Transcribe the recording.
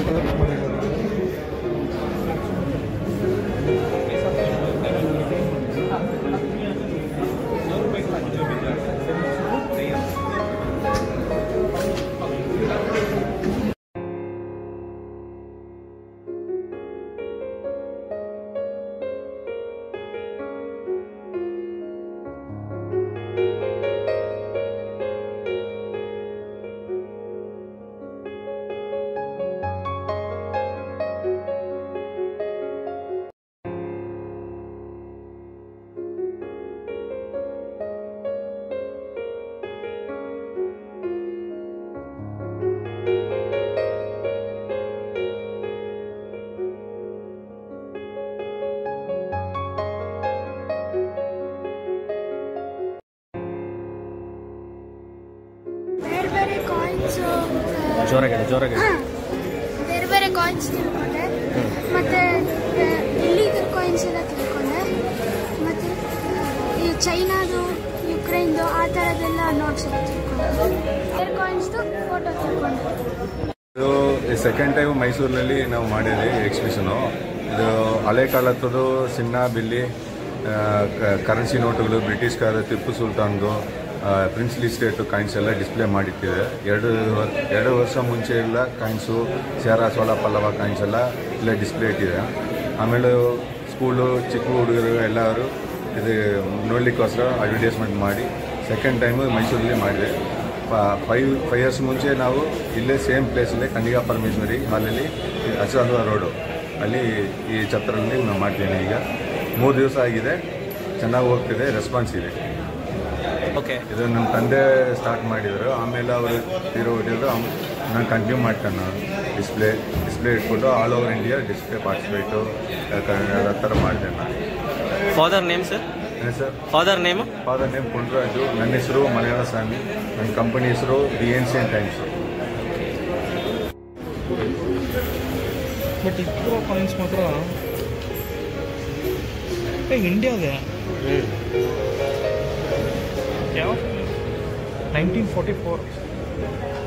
ಬೇರೆ ಬೇರೆ ಕಾಯಿನ್ಸ್ ಜೋರಾಗಿ ಹೇಳಿ, ಜೋರಾಗಿ ಹೇಳಿ. ಬೇರೆ ಬೇರೆ ಕಾಯಿನ್ಸ್ ತಿಳ್ಕೊಂಡೆ ಮತ್ತೆ ಇಲ್ಲಿಗಲ್ ಕಾಯಿನ್ಸ್ ಎಲ್ಲ ತಿಳ್ಕೊಂಡೆ ಮತ್ತೆ ಈ ಚೈನಾದು ಯುಕ್ರೈನ್ದು ಆ ಥರದ್ದೆಲ್ಲ ನೋಟ್ಸ್ ಎಲ್ಲ ತಿಳ್ಕೊಂಡೆ ಬೇರೆ ಕಾಯಿನ್ಸ್ದು ಫೋಟೋ ತಿಳ್ಕೊಂಡೆ ಇದು ಸೆಕೆಂಡ್ ಟೈಮ್ ಮೈಸೂರಿನಲ್ಲಿ ನಾವು ಮಾಡಿದ್ವಿ ಎಕ್ಸಿಬಿಷನು ಇದು ಹಳೆ ಕಾಲದ್ದು ಚಿನ್ನ ಬಿಲ್ಲಿ ಕರೆನ್ಸಿ ನೋಟುಗಳು ಬ್ರಿಟಿಷ್ ಕಾಲ ಟಿಪ್ಪು ಸುಲ್ತಾನ್ದು ಪ್ರಿನ್ಸ್ಲಿ ಸ್ಟೇಟು ಕಾಯಿನ್ಸ್ ಎಲ್ಲ ಡಿಸ್ಪ್ಲೇ ಮಾಡಿಟ್ಟಿದೆ ಎರಡು ವರ್- ಎರಡು ವರ್ಷ ಮುಂಚೆ ಎಲ್ಲ ಕಾಯಿನ್ಸು ಸೇರ ಸೋಳ ಪಲ್ಲವ ಕಾಯಿನ್ಸ್ ಎಲ್ಲ ಇಲ್ಲೇ ಡಿಸ್ಪ್ಲೇ ಇಟ್ಟಿದೆ ಆಮೇಲೆ ಸ್ಕೂಲು ಚಿಕ್ಕ ಹುಡುಗರು ಎಲ್ಲರೂ ಇದು ನೋಡಲಿಕ್ಕೋಸ್ಕರ ಅಡ್ವರ್ಟೈಸ್ಮೆಂಟ್ ಮಾಡಿ ಸೆಕೆಂಡ್ ಟೈಮು ಮೈಸೂರಲ್ಲಿ ಮಾಡಿದೆ ಫೈವ್ ಫೈವ್ ಇಯರ್ಸ್ ಮುಂಚೆ ನಾವು ಇಲ್ಲೇ ಸೇಮ್ ಪ್ಲೇಸಲ್ಲೇ ಕನ್ನಿಗಾ ಪರಮೇಶ್ವರಿ ಹಾಲಲ್ಲಿ ಹಸಿರಾದ ರೋಡು ಅಲ್ಲಿ ಈ ಛತ್ರದಲ್ಲಿ ನಾವು ಮಾಡ್ತೀನಿ ಈಗ ಮೂರು ದಿವಸ ಆಗಿದೆ ಚೆನ್ನಾಗಿ ಹೋಗ್ತಿದೆ ರೆಸ್ಪಾನ್ಸ್ ಇದೆ ಓಕೆ ಇದು ನಮ್ಮ ತಂದೆ ಸ್ಟಾರ್ಟ್ ಮಾಡಿದರು ಆಮೇಲೆ ಅವರು ತೀರೋ ಹೊಟ್ಟಿದ್ರು ನಾನು ಕಂಟಿನ್ಯೂ ಮಾಡ್ತಾನೆ ನಾನು ಡಿಸ್ಪ್ಲೇ ಡಿಸ್ಪ್ಲೇ ಇಟ್ಕೊಂಡು all over India display participate ಆ ಥರ ಮಾಡಿದೆ ನಾನು ಫಾದರ್ ನೇಮ್ ಸರ್ ಏನು sir father name father name Pundaraju ನನ್ನ ಹೆಸರು ಮಲಯಾಳ ಸ್ವಾಮಿ ನನ್ನ ಕಂಪನಿ ಹೆಸರು ದಿ ಏನ್ಸಿಯನ್ ಟೈಮ್ಸು ಬಟ್ ಇಬ್ಬರು ಕಾಯಿನ್ಸ್ ಮಾತ್ರ ಏ ಇಂಡಿಯಾದೆ ಯಾವ ನೈನ್ಟೀನ್ ಫೋರ್ಟಿ ಫೋರ್